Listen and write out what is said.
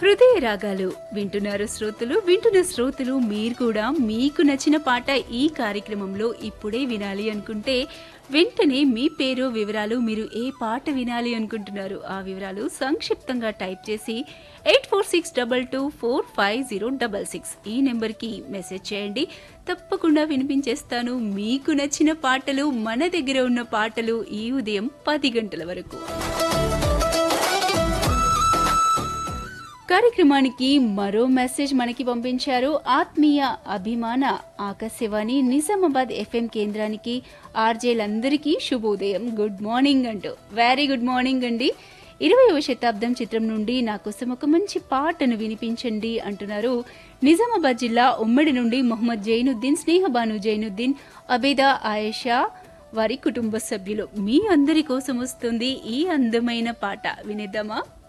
హృదయ రాగాలు వింటున్నారు శ్రోతలు వింటున్న శ్రోతలు మీరు కూడా మీకు నచ్చిన పాట ఈ కార్యక్రమంలో ఇప్పుడే వినాలి అనుకుంటే వెంటనే మీ పేరు వివరాలు మీరు ఏ పాట వినాలి అనుకుంటున్నారు ఆ వివరాలు సంక్షిప్తంగా టైప్ చేసి eight four six double two four five zero double six ఈ నెంబర్కి మెసేజ్ చేయండి తప్పకుండా వినిపించేస్తాను మీకు నచ్చిన పాటలు మన దగ్గర ఉన్న పాటలు ఈ ఉదయం పది గంటల వరకు కార్యక్రమానికి మరో మెసేజ్ మనకి పంపించారు ఆత్మీయ అభిమాన ఆకాశవాణి నిజామాబాద్ ఎఫ్ఎం కేంద్రానికి ఆర్జేలందరికీ శుభోదయం గుడ్ మార్నింగ్ అంటూ వెరీ గుడ్ మార్నింగ్ అండి ఇరవయవ శతాబ్దం చిత్రం నుండి నా కోసం ఒక మంచి పాటను వినిపించండి అంటున్నారు నిజామాబాద్ జిల్లా ఉమ్మడి నుండి మొహమ్మద్ జైనుద్దీన్ స్నేహబాను జైనుద్దీన్ అబేదా ఆయేషా వారి కుటుంబ సభ్యులు మీ అందరి కోసం వస్తుంది ఈ అందమైన పాట వినేద్దామా